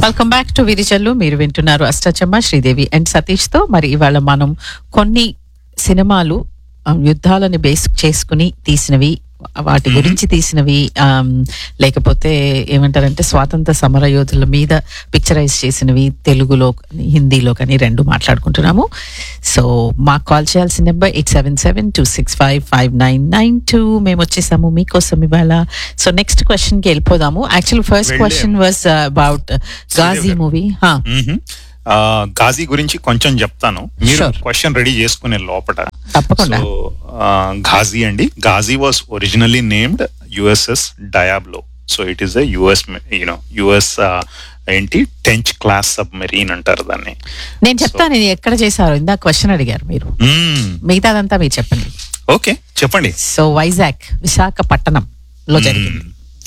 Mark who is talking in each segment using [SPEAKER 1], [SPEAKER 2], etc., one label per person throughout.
[SPEAKER 1] Welcome back to విరిచల్లు మీరు వింటున్నారు అష్టచమ్మ Sridevi and Satish తో మరి ఇవాళ మనం కొన్ని సినిమాలు ఆ, యుద్ధాలను బేస్ చేసుకుని తీసినవి వాటి గురించి తీసినవి ఆమ్, లేకపోతే ఏమంటారంటే స్వాతంత్ర సమర యోధుల మీద పిక్చరైజ్ చేసినవి తెలుగులో కానీ, హిందీలో కానీ రెండు మాట్లాడుకుంటున్నాము సో మాకు కాల్ చేయాల్సిన number eight seven seven two six five five nine nine two మేము వచ్చేసాము మీకోసం ఇవాళ సో నెక్స్ట్ క్వశ్చన్ కి వెళ్ళిపోదాము యాక్చువల్ ఫస్ట్
[SPEAKER 2] వెళ్ళాము.
[SPEAKER 1] క్వశ్చన్ వాజ్ అబౌట్ గాజీ
[SPEAKER 2] గారు.
[SPEAKER 1] Movie
[SPEAKER 2] hmm. ఆ, ఘాజీ గురించి కొంచెం చెప్తాను మీరు
[SPEAKER 1] Sure.
[SPEAKER 2] క్వశ్చన్ రెడీ చేసుకునే లోపల
[SPEAKER 1] తప్పకుండా
[SPEAKER 2] సో ఘాజీ అండి Ghazi was originally named USS Diablo so it is a US you know US ఏంటి టెంచ్ క్లాస్ సబ్ మెరీన్ అంటారు దాన్ని
[SPEAKER 1] నేను చెప్తాను ఇది ఎక్కడ చేశారు ఇందా క్వశ్చన్ అడిగారు మీరు
[SPEAKER 2] మ్మ్.
[SPEAKER 1] మిగతాదంతా మీరు చెప్పండి
[SPEAKER 2] ఓకే చెప్పండి
[SPEAKER 1] సో వైజాగ్ విశాఖపట్నం లో జరిగింది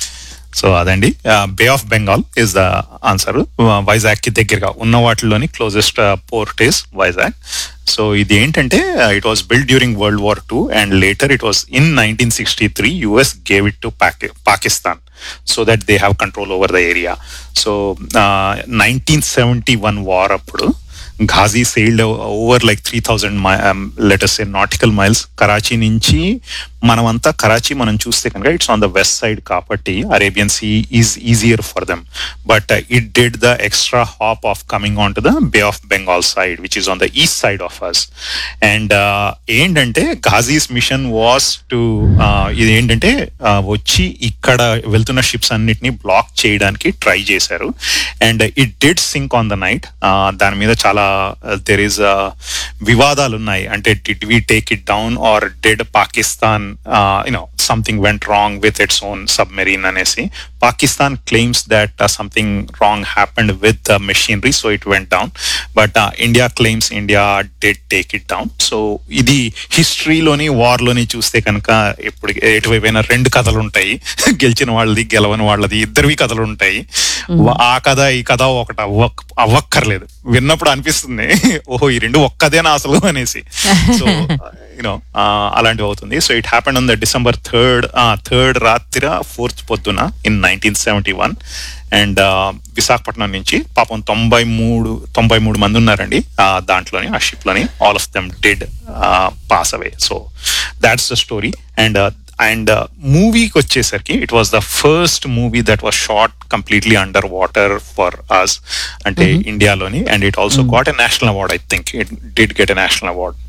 [SPEAKER 2] సో అదండి bay of Bengal is the answer Vizag కి దగ్గరగా ఉన్న వాటిలోని closest port is Vizag so ఇది ఏంటంటే it was build during world war two and later it was in nineteen sixty three US gave it to Pakistan so that they have control over the area so nineteen seventy one war అప్పుడు Ghazi sailed over like three thousand letters nautical miles Karachi నుంచి మనమంతా కరాచీ మనం చూస్తే కనుక it's on the west side కాబట్టి Arabian sea is easier for them but it did the extra hop of coming on to the bay of Bengal side which is on the east side of us and ఏంటంటే Ghazi's machine was to ఇది ఏంటంటే uh, వచ్చి ఇక్కడ వెళ్తున్న ships అన్నిటిని black చేయడానికి try చేశారు and it did sink on the night దాని మీద చాలా దెర్ ఈస్ వివాదాలు ఉన్నాయి అంటే did we take it down or did Pakistan you know something went wrong with its own submarine అనేసి Pakistan claims that something wrong happened with the machinery so it went down but India claims India did take it down so ఇది హిస్టరీలోని వార్లోని చూస్తే కనుక ఇప్పుడు ఎటువైపోయినా రెండు కథలు ఉంటాయి గెలిచిన వాళ్ళది గెలవని వాళ్ళది ఇద్దరివి కథలు ఉంటాయి ఆ కథ ఈ కథ ఒకటి అవ్వ అవ్వక్కర్లేదు విన్నప్పుడు అనిపిస్తుంది ఓహో ఈ రెండు ఒక్కదేనా అసలు అనేసి సో యూనో అలాంటివి అవుతుంది so it happened on the December third third రాత్రి ఫోర్త్ పొద్దున in nineteen seventy one and Visakhapatnam నుంచి పాపం తొంభై మూడు తొంభై మూడు మంది ఉన్నారండి ఆ, దాంట్లోని ఆ షిప్ లోని all of them dead pass away so that's the story and and మూవీకి వచ్చేసరికి it was the first movie that was shot completely under water for us అంటే ఇండియాలోని and it also got a national award I think it did get a national award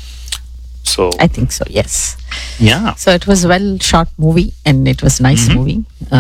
[SPEAKER 2] so
[SPEAKER 1] I think so yes
[SPEAKER 2] yeah
[SPEAKER 1] so it was well short movie and it was nice movie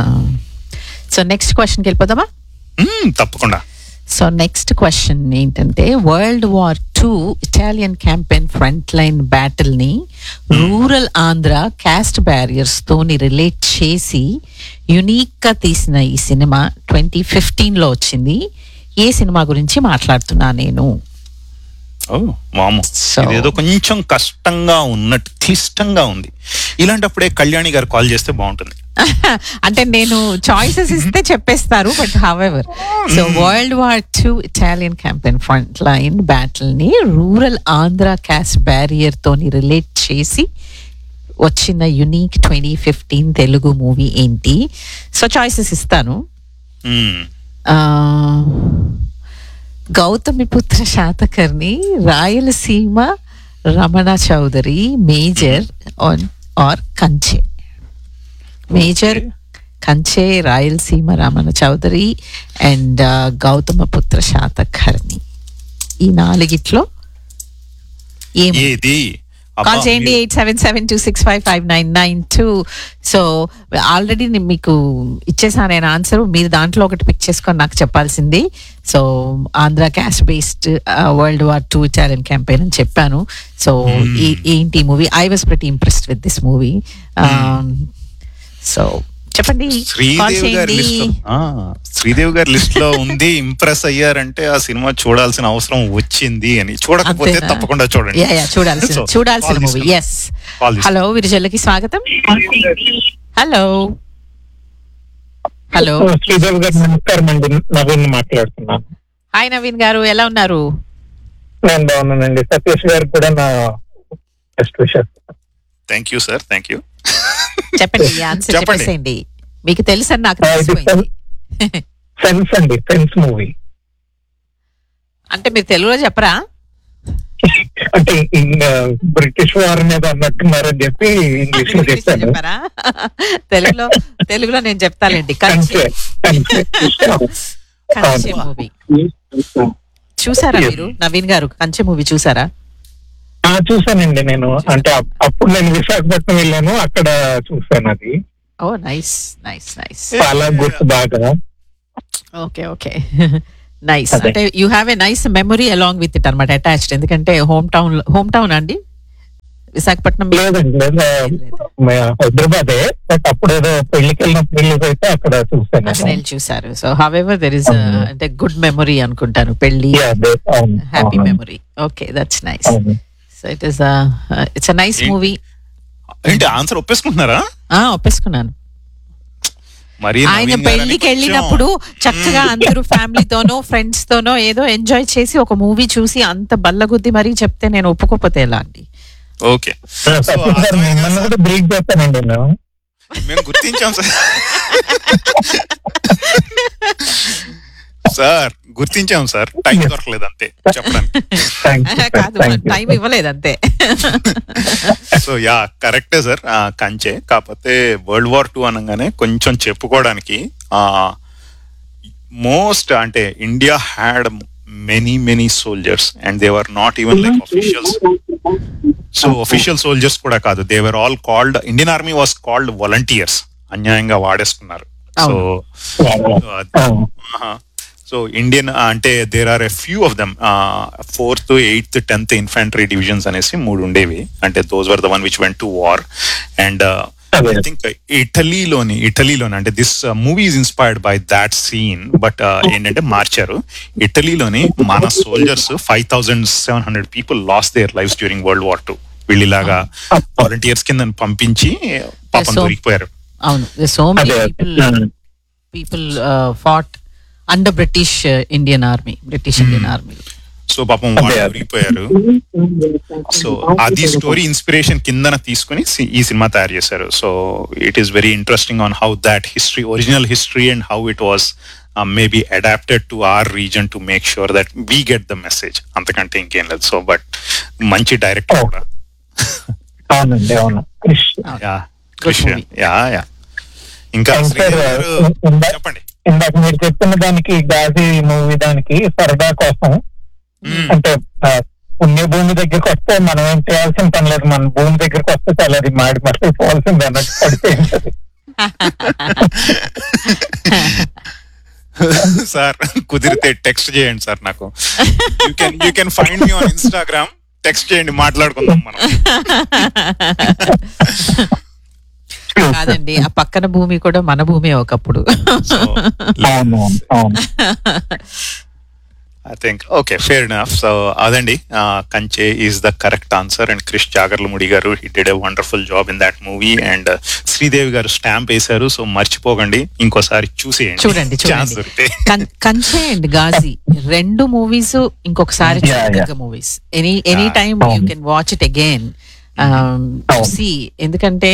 [SPEAKER 1] so next క్వశ్చన్కి వెళ్ళిపోదామా
[SPEAKER 2] తప్పకుండా
[SPEAKER 1] so next question ఏంటంటే world war two Italian campaign front line battle ని rural Andhra caste barriers తోని relate చేసి unique గా తీసిన ఈ సినిమా ట్వంటీ ఫిఫ్టీన్ లో వచ్చింది ఏ సినిమా గురించి మాట్లాడుతున్నా నేను
[SPEAKER 2] ఓ వాము
[SPEAKER 1] So-
[SPEAKER 2] ఇదేదో కొంచెం కష్టంగా ఉన్నట్టు క్లిష్టంగా ఉంది ఇలాంటప్పుడే కళ్యాణి గారు కాల్ చేస్తే బాగుంటుంది
[SPEAKER 1] అంటే నేను చాయిసెస్ ఇస్తే చెప్పేస్తారు but however so world war two Italian campaign front line battle ని రూరల్ ఆంధ్ర క్యాస్ట్ బ్యారియర్ తోని రిలేట్ చేసి వచ్చిన unique twenty fifteen Telugu movie ఏంటి సో చాయిసెస్ ఇస్తాను
[SPEAKER 2] మ్మ్.
[SPEAKER 1] ఆ, Gautamiputra Satakarni Rayalaseema Ramana Chowdary major or Kanche major Kanche Rayalaseema Ramana Chowdary and Gautamiputra Satakarni ఈ నాలుగిట్లో ఏం
[SPEAKER 2] ఏది అబ్బా,
[SPEAKER 1] కాల్ చేయండి
[SPEAKER 2] మీరు-
[SPEAKER 1] eight seven seven two six five five nine nine two so already నేను మీకు ఇచ్చేసాను నేను ఆన్సర్ మీరు దాంట్లో ఒకటి పిక్ చేసుకొని నాకు చెప్పాల్సింది so Andhra caste based world war two Italian campaign అని చెప్పాను సో ఏంటి movie I was pretty impressed with this movie so చెప్పండి కాల్
[SPEAKER 2] శ్రీదేవి గారి
[SPEAKER 1] చేయండి
[SPEAKER 2] లిస్ట్ లో ఆ, శ్రీదేవి గారి లిస్ట్ లో ఉంది ఇంప్రెస్ అయ్యారంటే ఆ సినిమా చూడాల్సిన అవసరం వచ్చింది అని చూడకపోతే
[SPEAKER 1] అంతేనా?
[SPEAKER 2] తప్పకుండా చూడండి
[SPEAKER 1] యా యా చూడాల్సిన
[SPEAKER 2] So,
[SPEAKER 1] చూడాల్సిన
[SPEAKER 2] call
[SPEAKER 1] మూవీ
[SPEAKER 2] తీసుకుందాం.
[SPEAKER 1] ఎస్
[SPEAKER 2] Call తీసుకుందాం.
[SPEAKER 1] హలో విరిజల్లకి స్వాగతం హలో హలో
[SPEAKER 3] శ్రీదేవి గారు నమస్కారం అండి నవీన్ మాట్లాడుతున్నాను
[SPEAKER 1] హాయ్ నవీన్ గారు ఎలా ఉన్నారు
[SPEAKER 3] నేను బాగున్నానండి సతీష్ గారికి కూడా నా best wishes
[SPEAKER 2] thank you sir thank you
[SPEAKER 1] చెప్పండి ఈ ఆన్సర్
[SPEAKER 2] చెప్పండి.
[SPEAKER 1] చెప్పేసేయండి మీకు తెలుసని నాకు
[SPEAKER 3] ఆ, ఇది
[SPEAKER 1] తెలిసిపోయింది
[SPEAKER 3] ఫెన్స్ అండి ఫెన్స్ మూవీ
[SPEAKER 1] అంటే మీరు తెలుగులో చెప్పరా
[SPEAKER 3] అంటే బ్రిటిష్ వారి మీద అన్నట్టున్నారని చెప్పి ఇంగ్లీష్ లో
[SPEAKER 1] ఇంగ్లీష్లో
[SPEAKER 3] చెప్పాను
[SPEAKER 1] చెప్పారా తెలుగులో తెలుగులో నేను చెప్తాలేండి
[SPEAKER 3] కంచె
[SPEAKER 1] కంచె
[SPEAKER 3] కంచె
[SPEAKER 1] కంచె మూవీ చూసారా
[SPEAKER 3] Yes.
[SPEAKER 1] మీరు నవీన్ గారు కంచె మూవీ చూసారా
[SPEAKER 3] ఆ, చూసానండి నేను అంటే అప్- అప్పుడు నేను విశాఖపట్నం వెళ్ళాను అక్కడ చూసాను అది
[SPEAKER 1] ఓ నైస్ నైస్ నైస్
[SPEAKER 3] చాలా గుర్తు బాగా
[SPEAKER 1] ఓకే ఓకే నైస్
[SPEAKER 3] అదే.
[SPEAKER 1] అంటే you have a nice memory along with it అనమాట అటాచ్డ్ ఎందుకంటే హోమ్ టౌన్ హోమ్ టౌన్ అండి విశాఖపట్నం
[SPEAKER 3] లేదండి లేదు మే- హైదరాబాదే బట్ అప్పుడు ఏదో పెళ్లికి వెళ్ళినప్పుడు రిలీజ్ అయితే అక్కడ చూసాను
[SPEAKER 1] అక్కడ వెళ్ళి చూసారు సో హవెవర్ దెర్ ఇస్ అంటే గుడ్ మెమరీ అనుకుంటాను పెళ్లి
[SPEAKER 3] Yeah, అదే, అవును,
[SPEAKER 1] హ్యాపీ
[SPEAKER 3] అవును,
[SPEAKER 1] మెమరీ ఓకే దట్స్ నైస్
[SPEAKER 3] అవును.
[SPEAKER 1] So it is it's a nice
[SPEAKER 2] ఏ-
[SPEAKER 1] మూవీ
[SPEAKER 2] ఏంటి ఆన్సర్ ఒప్పేసుకుంటున్నారా
[SPEAKER 1] ఒప్పేసుకున్నాను
[SPEAKER 2] మరి
[SPEAKER 1] ఆయన
[SPEAKER 2] నవీన్ గారని
[SPEAKER 1] పెళ్లికి
[SPEAKER 2] కొంచెం-
[SPEAKER 1] వెళ్ళినప్పుడు చక్కగా అందరూ ఫ్యామిలీతోనో ఫ్రెండ్స్ తోనో ఏదో ఎంజాయ్ చేసి ఒక మూవీ చూసి అంత బల్లగుద్ది మరీ చెప్తే నేను ఒప్పుకోపోతే ఎలా అండి
[SPEAKER 2] ఓకే
[SPEAKER 3] ఆ,
[SPEAKER 2] సో
[SPEAKER 3] సత్యం సార్ మిమ్మల్ని కూడా బ్రేక్ చేస్తానండి నేను
[SPEAKER 2] మేము గుర్తించాం సార్ సార్ గుర్తించాం సార్ టైం దొరకలేదు అంతే చెప్పడానికి
[SPEAKER 3] థ్యాంక్ యూ
[SPEAKER 1] కాదు టైం ఇవ్వలేదు అంతే
[SPEAKER 2] సో యా కరెక్టే సార్ కంచే కాకపోతే వరల్డ్ వార్ టూ అనగానే కొంచెం చెప్పుకోవడానికి మోస్ట్ అంటే India had many many soldiers and they were not even like officials so official soldiers కూడా కాదు they were all called Indian army was called volunteers అన్యాయంగా వాడేసుకున్నారు సో సో ఇండియన్ అంటే there are a few of dum fourth eighth tenth infantry divisions అనేసి మూడు ఉండేవి అంటే those were the one which went to war and I think ఇటలీలోని ఇటలీలోని అంటే this movie is inspired by that scene but ఏంటంటే మార్చారు ఇటలీలోని మన soldiers five thousand seven hundred people lost their life during world war two వీళ్ళిలాగా volunteers కింద పంపించి పాపం
[SPEAKER 1] so-
[SPEAKER 2] దొరికిపోయారు
[SPEAKER 1] అవును సో మెనీ
[SPEAKER 3] అదే
[SPEAKER 1] people people fought under British Indian army British Indian army
[SPEAKER 2] so పాపం వాళ్ళు
[SPEAKER 3] అదే.
[SPEAKER 2] దొరికిపోయారు సో అది స్టోరీ ఇన్స్పిరేషన్ కిందన తీసుకుని సి- ఈ సినిమా తయారు చేశారు so it is very interesting on how that history original history and how it was maybe adapted to or reason to make sure that we get the message అంతకంటే ఇంకేం లేదు సో బట్ మంచి డైరెక్టర్
[SPEAKER 3] Oh.
[SPEAKER 2] కూడా
[SPEAKER 3] అవునండి అవును Krish
[SPEAKER 2] yeah
[SPEAKER 1] Good movie.
[SPEAKER 2] Yeah yeah ఇంకా
[SPEAKER 3] And
[SPEAKER 2] Sridevi
[SPEAKER 3] sir,
[SPEAKER 2] గారు
[SPEAKER 3] ఇందా-
[SPEAKER 2] చెప్పండి
[SPEAKER 3] ఇందాక మీరు చెప్పిన దానికి గాజీ మూవీ దానికి సరదా కోసం
[SPEAKER 2] మ్మ్.
[SPEAKER 3] అంటే ఆ, పుణ్య భూమి దగ్గరికి వస్తే మనం ఏం చేయాల్సిన పని లేదు మన భూమి దగ్గరికి వస్తే చాలా అది మాడి మళ్ళీ పోవాల్సింది అన్నట్టు పడిపోయింది
[SPEAKER 2] సార్ కుదిరితే టెక్స్ట్ చేయండి సార్ నాకు you can you can find me on Instagram text చేయండి మాట్లాడుకుందాం మనం
[SPEAKER 1] కాదండి ఆ పక్కన భూమి కూడా మన భూమి ఒకప్పుడు
[SPEAKER 2] సో
[SPEAKER 3] అవును అవును
[SPEAKER 2] I think okay fair enough so అదండి Kanche is the correct answer and Krish Jagarlamudi గారు he did a wonderful job in that movie and Sridevi గారు స్టాంప్ వేశారు సో మర్చిపోకండి ఇంకోసారి చూసేయండి
[SPEAKER 1] చూడండి
[SPEAKER 2] ఛాన్స్
[SPEAKER 1] చూడండి
[SPEAKER 2] దొరికితే
[SPEAKER 1] కం- కంచె అండ్ గాజీ రెండు మూవీస్ ఇంకొకసారి
[SPEAKER 3] Yeah,
[SPEAKER 1] చక్కగా movies any any
[SPEAKER 2] Yeah.
[SPEAKER 1] Time you
[SPEAKER 3] అవును.
[SPEAKER 1] కెన్ వాచ్ ఇట్ అగైన్
[SPEAKER 3] అవును.
[SPEAKER 1] సి ఎందుకంటే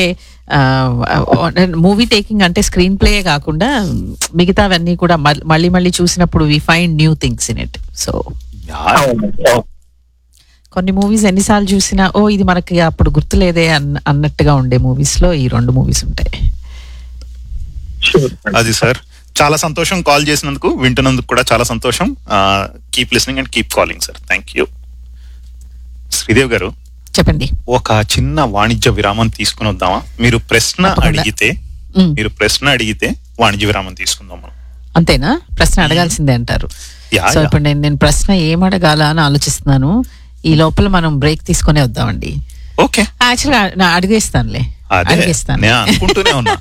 [SPEAKER 1] మూవీ టేకింగ్ అంటే స్క్రీన్ ప్లే కాకుండా మిగతావన్నీ కూడా మల్- మళ్ళీ మళ్ళీ చూసినప్పుడు we find new things in it so
[SPEAKER 3] అవును అవును.
[SPEAKER 1] కొన్ని మూవీస్ ఎన్నిసార్లు చూసినా ఓ ఇది మనకి అప్పుడు గుర్తులేదే అన్న అన్నట్టుగా ఉండే మూవీస్ లో ఈ రెండు మూవీస్ ఉంటాయి
[SPEAKER 3] Sure.
[SPEAKER 2] అది సార్ చాలా సంతోషం కాల్ చేసినందుకు వింటున్నందుకు కూడా చాలా సంతోషం keep listening and keep calling sir thank you Sridev గారు
[SPEAKER 1] చెప్పండి
[SPEAKER 2] ఒక చిన్న వాణిజ్య విరామం తీసుకుని వద్దామా మీరు ప్రశ్న
[SPEAKER 1] తప్పకుండా.
[SPEAKER 2] అడిగితే
[SPEAKER 1] మ్,
[SPEAKER 2] మీరు ప్రశ్న అడిగితే వాణిజ్య విరామం తీసుకుందాం మనం
[SPEAKER 1] అంతేనా ప్రశ్న అడగాల్సిందే అంటారు
[SPEAKER 2] యా,
[SPEAKER 1] సో
[SPEAKER 2] యా.
[SPEAKER 1] ఇప్పుడు నేను నేను ప్రశ్న ఏం అడగాల అని ఆలోచిస్తున్నాను ఈ లోపల మనం బ్రేక్ తీసుకునే వద్దామండి
[SPEAKER 2] ఓకే
[SPEAKER 1] యాక్చువల్గా నా అడిగేస్తానులే
[SPEAKER 2] అదే
[SPEAKER 1] అడిగేస్తాను
[SPEAKER 2] నేను అనుకుంటూనే ఉన్నా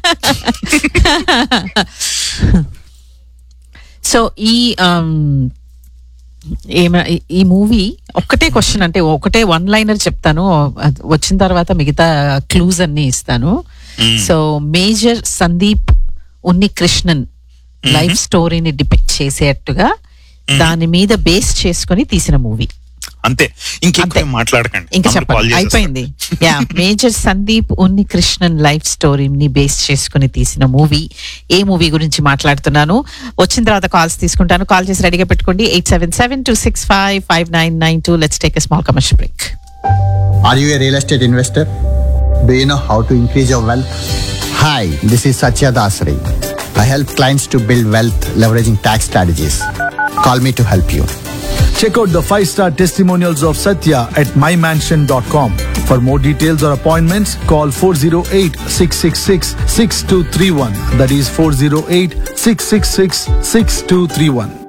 [SPEAKER 1] సో ఈ ఆమ్, ఏమ- ఈ- ఈ మూవీ ఒక్కటే క్వశ్చన్ అంటే ఒకటే వన్ లైనర్ చెప్తాను అది వచ్చిన తర్వాత మిగతా క్లూజ్ అన్ని ఇస్తాను
[SPEAKER 2] మ్మ్.
[SPEAKER 1] So major Sandeep Unni Krishnan life స్టోరీని డిపెక్ట్ చేసేట్టుగా దాని మీద బేస్ చేసుకొని తీసిన మూవీ
[SPEAKER 2] అంతే ఇంకెక్కువ
[SPEAKER 1] అంతే.
[SPEAKER 2] ఏం మాట్లాడకండి
[SPEAKER 1] ఇంకా
[SPEAKER 2] అందరూ call
[SPEAKER 1] చెప్పండి
[SPEAKER 2] చేసేస్తారు.
[SPEAKER 1] అయిపోయింది yeah major Sandeep Unni Krishnan life స్టోరీని బేస్ చేసుకుని తీసిన మూవీ ఏ మూవీ గురించి మాట్లాడుతున్నాను వచ్చిన తర్వాత కాల్స్ తీసుకుంటాను కాల్ చేసి రెడీగా పెట్టుకోండి eight seven seven two six five five nine nine two let's take a small commercial break
[SPEAKER 4] Are you a real estate investor? Do you know how to increase your wealth? Hi, this is Satya Dasri. I help clients to build wealth leveraging tax strategies. Call me to help you.
[SPEAKER 5] Check out the 5-star testimonials of Satya at mymansion.com. For more details or appointments, call 408-666-6231. That is 408-666-6231.